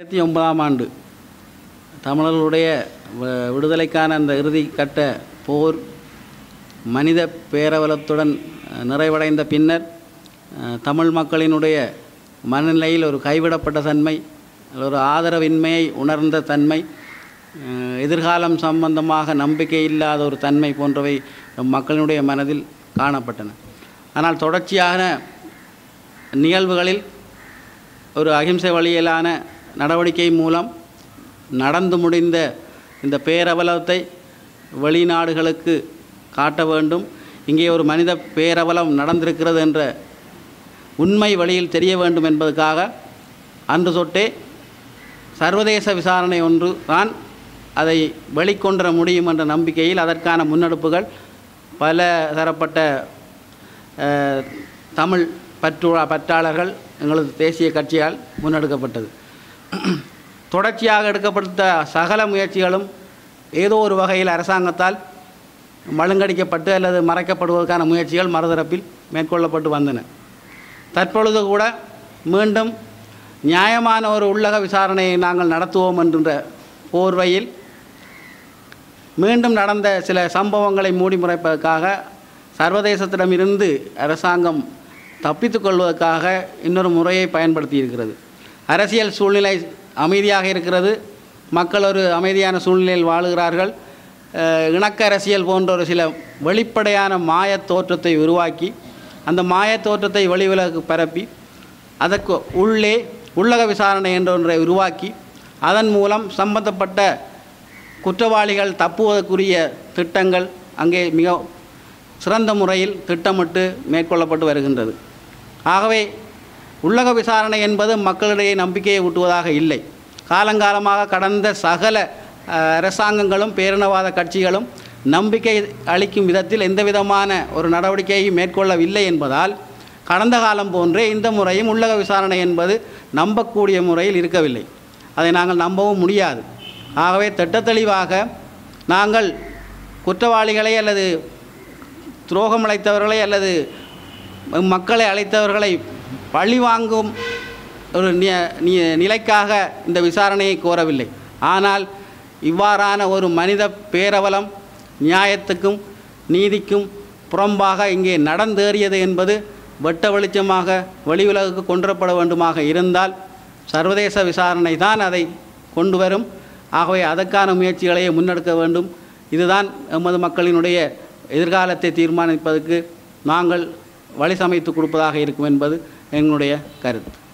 ரெண்டாயிரத்தி ஒன்பதாம் ஆண்டு தமிழர்களுடைய வ- விடுதலைக்கான அந்த இறுதி கட்ட போர் மனித பேரவலத்துடன் அஹ், நிறைவடைந்த பின்னர் அஹ், தமிழ் மக்களினுடைய மனநிலையில் ஒரு கைவிடப்பட்ட தன்மை ஒரு ஆதரவின்மையை உணர்ந்த தன்மை அஹ், எதிர்காலம் சம்பந்தமாக நம்பிக்கை இல்லாத ஒரு தன்மை போன்றவை நம் மக்களினுடைய மனதில் காணப்பட்டன ஆனால் தொடர்ச்சியான நிகழ்வுகளில் ஒரு அகிம்சை வழியிலான நடவடிக்கை மூலம் நடந்து முடிந்த இந்த பேரவலத்தை வெளிநாடுகளுக்கு காட்ட வேண்டும் இங்கே ஒரு மனித பேரவலம் நடந்திருக்கிறது என்ற உண்மை வழியில் தெரிய வேண்டும் என்பதற்காக அன்று தொட்டே சர்வதேச விசாரணை ஒன்று தான் அதை வெளிக்கொண்டர முடியும் என்ற நம்பிக்கையில் அதற்கான முன்னெடுப்புகள் பல தரப்பட்ட அஹ், தமிழ் பற்று பற்றாளர்கள் எங்களது தேசிய கட்சியால் முன்னெடுக்கப்பட்டது தொடர்ச்சியாக எடுக்கப்பட்ட சகல முயற்சிகளும் ஏதோ ஒரு வகையில் அரசாங்கத்தால் மழுங்கடிக்கப்பட்டு அல்லது மறைக்கப்படுவதற்கான முயற்சிகள் மறுதரப்பில் மேற்கொள்ளப்பட்டு வந்தன தற்பொழுது கூட மீண்டும் நியாயமான ஒரு உள்ளக விசாரணையை நாங்கள் நடத்துவோம் என்கின்ற போர்வையில் மீண்டும் நடந்த சில சம்பவங்களை மூடி மறைப்பதற்காக சர்வதேசத்திடமிருந்து அரசாங்கம் தப்பித்துக் கொள்வதற்காக இன்னொரு முறையை பயன்படுத்தி இருக்கிறது அரசியல் சூழ்நிலை அமைதியாக இருக்கிறது மக்கள் ஒரு அமைதியான சூழ்நிலையில் வாழுகிறார்கள் அஹ், இணக்க அரசியல் போன்ற ஒரு சில வெளிப்படையான மாயத் தோற்றத்தை உருவாக்கி அந்த மாயத் தோற்றத்தை வெளிவிலகு பரப்பி அதற்கு உள்ளே உள்ளக விசாரணை என்ற ஒன்றை உருவாக்கி அதன் மூலம் சம்பந்தப்பட்ட குற்றவாளிகள் தப்புவதற்குரிய திட்டங்கள் அங்கே மிக சிறந்த முறையில் திட்டமிட்டு மேற்கொள்ளப்பட்டு வருகின்றது ஆகவே உள்ளக விசாரணை என்பது மக்களிடையே நம்பிக்கையை ஊட்டுவதாக இல்லை காலங்காலமாக கடந்த சகல அஹ், அரசாங்கங்களும் பேரினவாத கட்சிகளும் நம்பிக்கை அளிக்கும் விதத்தில் எந்த விதமான ஒரு நடவடிக்கையையும் மேற்கொள்ளவில்லை என்பதால் கடந்த காலம் போன்றே இந்த முறையும் உள்ளக விசாரணை என்பது நம்பக்கூடிய முறையில் இருக்கவில்லை அதை நாங்கள் நம்பவும் முடியாது ஆகவே திட்டத்தெளிவாக நாங்கள் குற்றவாளிகளை அல்லது துரோகம் அழைத்தவர்களை அல்லது மக்களை அழைத்தவர்களை பழி வாங்கும் ஒரு நி- நி- நிலைக்காக இந்த விசாரணையை கோரவில்லை ஆனால் இவ்வாறான ஒரு மனித பேரவலம் நியாயத்துக்கும் நீதிக்கும் புறம்பாக இங்கே நடந்தேறியது என்பது வெட்ட வெளிச்சமாக வெளியுலகுக்கு கொண்டுவரப்பட வேண்டுமாக இருந்தால் சர்வதேச விசாரணை தான் அதை கொண்டு வரும் ஆகவே அதற்கான முயற்சிகளையே முன்னெடுக்க வேண்டும் இதுதான் எமது மக்களினுடைய எதிர்காலத்தை தீர்மானிப்பதற்கு நாங்கள் வழி சமைத்து கொடுப்பதாக இருக்கும் என்பது எங்களுடைய கருத்து